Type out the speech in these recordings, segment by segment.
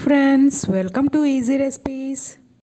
friends welcome to easy recipes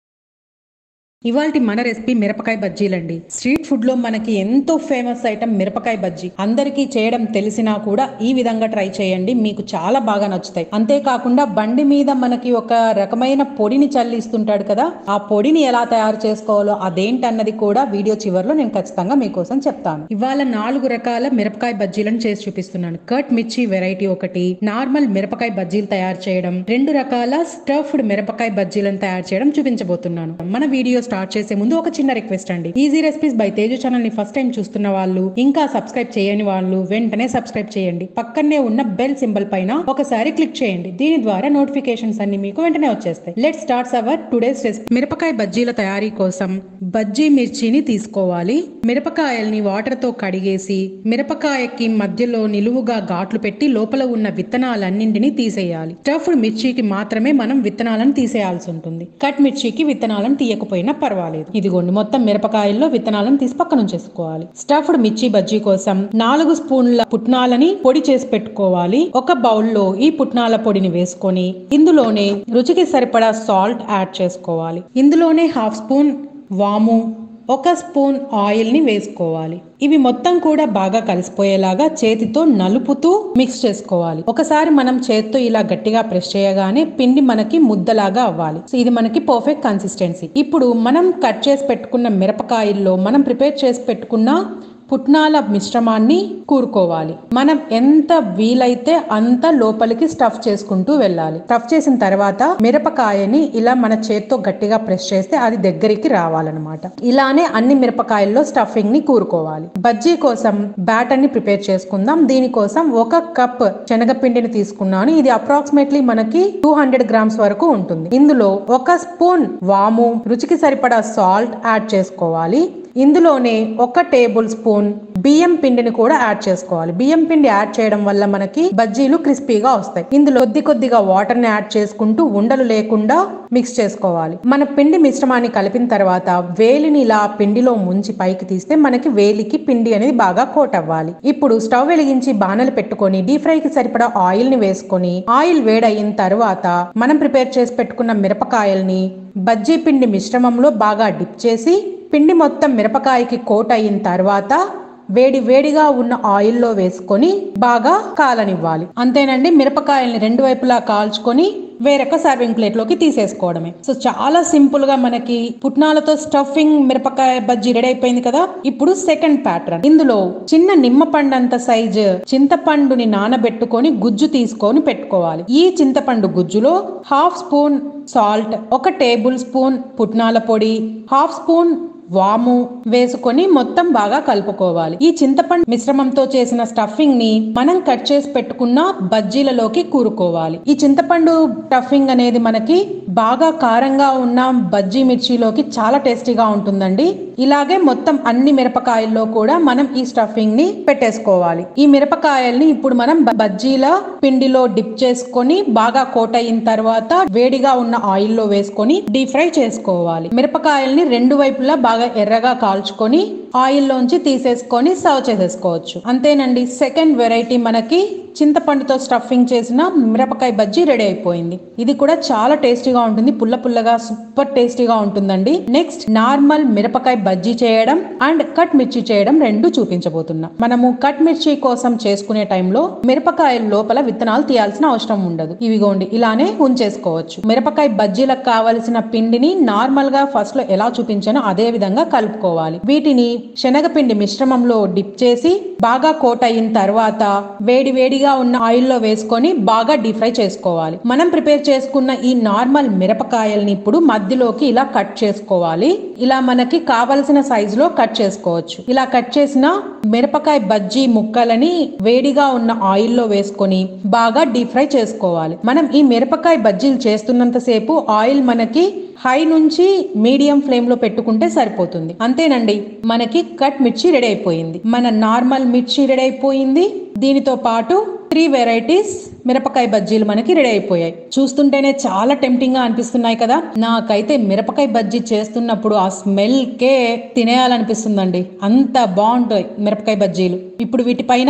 ఇవాల్టి మన recipe మిరపకాయ బజ్జీలండి స్ట్రీట్ ఫుడ్ లో మనకి ఎంతో ఫేమస్ ఐటమ్ మిరపకాయ బజ్జీ అందరికీ చేయడం తెలిసినా కూడా ఈ విధంగా ట్రై చేయండి మీకు చాలా బాగా నచ్చుతాయి అంతేకాకుండా బండి మీద మనకి ఒక రకమైన పొడిని చల్లిస్తుంటాడు కదా ఆ పొడిని ఎలా తయారు చేసుకోవాలో అదేంటన్నది కూడా వీడియో చివరిలో నేను ఖచ్చితంగా మీకోసం చెప్తాను ఇవాళ నాలుగు రకాల మిరపకాయ బజ్జీలను చేసి చూపిస్తున్నాను కట్ మిర్చి వెరైటీ ఒకటి నార్మల్ మిరపకాయ బజ్జీలు తయారు చేయడం రెండు రకాల స్టఫ్డ్ మిరపకాయ బజ్జీలను తయారు చేయడం చూపించబోతున్నాను మన వీడియో స్టార్ట్ చేసే ముందు ఒక చిన్న రిక్వెస్ట్ అండి easy recipes by Teju channel ని ఫస్ట్ టైం చూస్తున్న వాళ్ళు ఇంకా సబ్స్క్రైబ్ చేయని వాళ్ళు వెంటనే సబ్స్క్రైబ్ చేయండి పక్కనే ఉన్న బెల్ సింబల్ పైన ఒకసారి క్లిక్ చేయండి దీని ద్వారా నోటిఫికేషన్స్ అన్ని మీకు వెంటనే వచ్చేస్తాయి let starts our today's recipe మిరపకాయ బజ్జీల తయారీ కోసం బజ్జీ మిర్చిని తీసుకోవాలి మిరపకాయల్ని వాటర్ తో కడిగేసి మిరపకాయకి మధ్యలో నిలువుగా ఘాట్లు పెట్టి లోపల ఉన్న విత్తనాలన్నింటినీ తీసేయాలి స్టఫ్డ్ మిర్చికి మాత్రమే మనం విత్తనాలను తీసేయాల్సి ఉంటుంది కట్ మిర్చికి విత్తనాలను తీయకపోయినా పర్వాలేదు ఇదిగోండి మొత్తం మిరపకాయల్లో విత్తనాలను తీసి పక్కన ఉంచేసుకోవాలి స్టఫ్డ్ మిర్చి బజ్జీ కోసం నాలుగు స్పూన్ల పుట్నాలని పొడి చేసి పెట్టుకోవాలి ఒక బౌల్లో ఈ పుట్నాల పొడిని వేసుకొని ఇందులోనే రుచికి సరిపడా సాల్ట్ యాడ్ చేసుకోవాలి ఇందులోనే హాఫ్ స్పూన్ వాము ఒక స్పూన్ ఆయిల్ ని వేసుకోవాలి ఇవి మొత్తం కూడా బాగా కలిసిపోయేలాగా చేతితో నలుపుతూ మిక్స్ చేసుకోవాలి ఒకసారి మనం చేత్తో ఇలా గట్టిగా ప్రెస్ చేయగానే పిండి మనకి ముద్దలాగా అవ్వాలి సో ఇది మనకి పర్ఫెక్ట్ కన్సిస్టెన్సీ ఇప్పుడు మనం కట్ చేసి పెట్టుకున్న మిరపకాయల్లో మనం ప్రిపేర్ చేసి పెట్టుకున్న పుట్నాల మిశ్రమాన్ని కూరుకోవాలి మనం ఎంత వీలైతే అంత లోపలికి స్టఫ్ చేసుకుంటూ వెళ్ళాలి స్టఫ్ చేసిన తర్వాత మిరపకాయని ఇలా మన చేత్తో గట్టిగా ప్రెస్ చేస్తే అది దగ్గరికి రావాలన్నమాట ఇలానే అన్ని మిరపకాయల్లో స్టఫింగ్ ని కూరుకోవాలి బజ్జీ కోసం బ్యాటర్ ని ప్రిపేర్ చేసుకుందాం దీనికోసం ఒక కప్ శనగపిండిని తీసుకున్నాను ఇది అప్రాక్సిమేట్లీ మనకి టూ హండ్రెడ్ గ్రామ్స్ వరకు ఉంటుంది ఇందులో ఒక స్పూన్ వాము రుచికి సరిపడా సాల్ట్ యాడ్ చేసుకోవాలి ఇందులోనే ఒక టేబుల్ స్పూన్ బియ్యం పిండిని కూడా యాడ్ చేసుకోవాలి బియ్యం పిండి యాడ్ చేయడం వల్ల మనకి బజ్జీలు క్రిస్పీగా వస్తాయి ఇందులో కొద్ది కొద్దిగా వాటర్ ని యాడ్ చేసుకుంటూ ఉండలు లేకుండా మిక్స్ చేసుకోవాలి మన పిండి మిశ్రమాన్ని కలిపిన తర్వాత వేలిని ఇలా పిండిలో ముంచి పైకి తీస్తే మనకి వేలికి పిండి అనేది బాగా కోట్ అవ్వాలి ఇప్పుడు స్టవ్ వెలిగించి బాణలు పెట్టుకొని డీప్ ఫ్రై కి సరిపడా ఆయిల్ ని వేసుకొని ఆయిల్ వేడయిన తర్వాత మనం ప్రిపేర్ చేసి పెట్టుకున్న మిరపకాయల్ని బజ్జీ పిండి మిశ్రమంలో బాగా డిప్ చేసి పిండి మొత్తం మిరపకాయకి కోట్ అయిన తర్వాత వేడి వేడిగా ఉన్న ఆయిల్లో వేసుకొని బాగా కాలనివ్వాలి అంతేనండి మిరపకాయల్ని రెండు వైపులా కాల్చుకొని వేరొక సర్వింగ్ ప్లేట్ లోకి తీసేసుకోవడమే సో చాలా సింపుల్ గా మనకి పుట్నాలతో స్టఫింగ్ మిరపకాయ బజ్జీ రెడీ అయిపోయింది కదా ఇప్పుడు సెకండ్ ప్యాటర్న్ ఇందులో చిన్న నిమ్మపండు అంత సైజు చింతపండుని నానబెట్టుకొని గుజ్జు తీసుకొని పెట్టుకోవాలి ఈ చింతపండు గుజ్జులో హాఫ్ స్పూన్ సాల్ట్ ఒక టేబుల్ స్పూన్ పుట్నాల పొడి హాఫ్ స్పూన్ వాము వేసుకొని మొత్తం బాగా కలుపుకోవాలి ఈ చింతపండు మిశ్రమంతో చేసిన స్టఫింగ్ ని మనం కట్ చేసి పెట్టుకున్న బజ్జీలలోకి కూరుకోవాలి ఈ చింతపండు స్టఫింగ్ అనేది మనకి బాగా కారంగా ఉన్న బజ్జీ మిర్చిలోకి చాలా టేస్టీగా ఉంటుందండి ఇలాగే మొత్తం అన్ని మిరపకాయల్లో కూడా మనం ఈ స్టఫింగ్ ని పెట్టేసుకోవాలి ఈ మిరపకాయల్ని ఇప్పుడు మనం బ- బజ్జీల పిండిలో డిప్ చేసుకొని బాగా కోట్ అయిన తర్వాత వేడిగా ఉన్న ఆయిల్లో వేసుకొని డీప్ ఫ్రై చేసుకోవాలి మిరపకాయల్ని రెండు వైపులా బాగా ఎర్రగా కాల్చుకొని ఆయిల్లోంచి తీసేసుకొని సర్వ్ చేసేసుకోవచ్చు అంతేనండి సెకండ్ వెరైటీ మనకి చింతపండుతో స్టఫింగ్ చేసిన మిరపకాయ బజ్జీ రెడీ అయిపోయింది ఇది కూడా చాలా టేస్టీగా ఉంటుంది పుల్ల పుల్లగా సూపర్ టేస్టీగా ఉంటుందండి నెక్స్ట్ నార్మల్ మిరపకాయ బజ్జీ చేయడం అండ్ కట్ మిర్చి చేయడం రెండు చూపించబోతున్నా మనము కట్ మిర్చి కోసం చేసుకునే టైంలో మిరపకాయ లోపల విత్తనాలు తీయాల్సిన అవసరం ఉండదు ఇవిగోండి ఇలానే ఉంచేసుకోవచ్చు మిరపకాయ బజ్జీలకు కావలసిన పిండిని నార్మల్ గా ఫస్ట్ లో ఎలా చూపించానో అదే విధంగా కలుపుకోవాలి వీటిని శనగపిండి మిశ్రమంలో డిప్ చేసి బాగా కోట్ అయిన తర్వాత వేడి వేడిగా ఉన్న ఆయిల్లో వేసుకొని బాగా డీప్ ఫ్రై చేసుకోవాలి మనం ప్రిపేర్ చేసుకున్న ఈ నార్మల్ మిరపకాయల్ని ఇప్పుడు మధ్యలోకి ఇలా కట్ చేసుకోవాలి ఇలా మనకి కావలసిన సైజులో కట్ చేసుకోవచ్చు ఇలా కట్ చేసిన మిరపకాయ బజ్జీ ముక్కలని వేడిగా ఉన్న ఆయిల్లో వేసుకొని బాగా డీప్ ఫ్రై చేసుకోవాలి మనం ఈ మిరపకాయ బజ్జీలు చేస్తున్నంత సేపు ఆయిల్ మనకి హై నుంచి మీడియం ఫ్లేమ్ లో పెట్టుకుంటే సరిపోతుంది అంతేనండి మనకి కట్ మిర్చి రెడీ అయిపోయింది మన నార్మల్ మిర్చి రెడీ అయిపోయింది దీనితో పాటు త్రీ వెరైటీస్ మిరపకాయ బజ్జీలు మనకి రెడీ అయిపోయాయి చూస్తుంటేనే చాలా టెంప్టింగ్ గా అనిపిస్తున్నాయి కదా నాకైతే మిరపకాయ బజ్జీ చేస్తున్నప్పుడు ఆ స్మెల్ కే తినేయాలనిపిస్తుందండి అంత బాగుంటాయి మిరపకాయ బజ్జీలు ఇప్పుడు వీటిపైన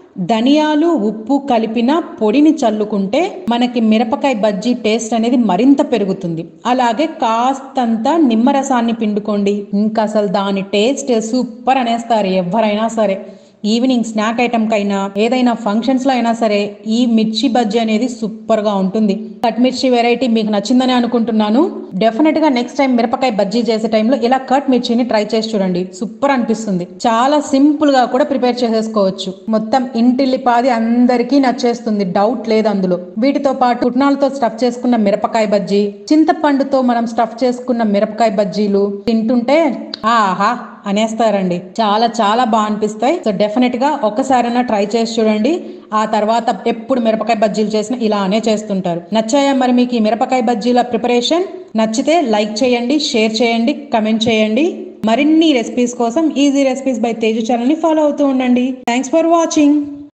ధనియాలు ఉప్పు కలిపిన పొడిని చల్లుకుంటే మనకి మిరపకాయ బజ్జీ టేస్ట్ అనేది మరింత పెరుగుతుంది అలాగే కాస్తంత నిమ్మరసాన్ని పిండుకోండి ఇంకా అసలు దాని టేస్ట్ సూపర్ అనేస్తారు ఎవరైనా సరే ఈవినింగ్ స్నాక్ ఐటమ్ కైనా ఏదైనా ఫంక్షన్స్ లో అయినా సరే ఈ మిర్చి బజ్జీ అనేది సూపర్ గా ఉంటుంది కట్ మిర్చి వెరైటీ మీకు నచ్చిందని అనుకుంటున్నాను డెఫినెట్ గా నెక్స్ట్ టైం మిరపకాయ బజ్జీ చేసే టైంలో ఇలా కట్ మిర్చిని ట్రై చేసి చూడండి సూపర్ అనిపిస్తుంది చాలా సింపుల్ గా కూడా ప్రిపేర్ చేసేసుకోవచ్చు మొత్తం ఇంటిల్లిపాది అందరికీ నచ్చేస్తుంది డౌట్ లేదు అందులో వీటితో పాటు పుట్నాలతో స్టఫ్ చేసుకున్న మిరపకాయ బజ్జీ చింతపండుతో మనం స్టఫ్ చేసుకున్న మిరపకాయ బజ్జీలు తింటుంటే ఆహా అనేస్తారండి చాలా చాలా బాగా అనిపిస్తాయి సో డెఫినెట్ గా ఒక్కసారైనా ట్రై చేసి చూడండి ఆ తర్వాత ఎప్పుడు మిరపకాయ బజ్జీలు చేసినా ఇలానే చేస్తుంటారు నచ్చాయా మరి మీకు ఈ మిరపకాయ బజ్జీల ప్రిపరేషన్ నచ్చితే లైక్ చేయండి షేర్ చేయండి కమెంట్ చేయండి మరిన్ని రెసిపీస్ కోసం easy recipes by Teju channel ని ఫాలో అవుతూ ఉండండి థ్యాంక్స్ ఫర్ వాచింగ్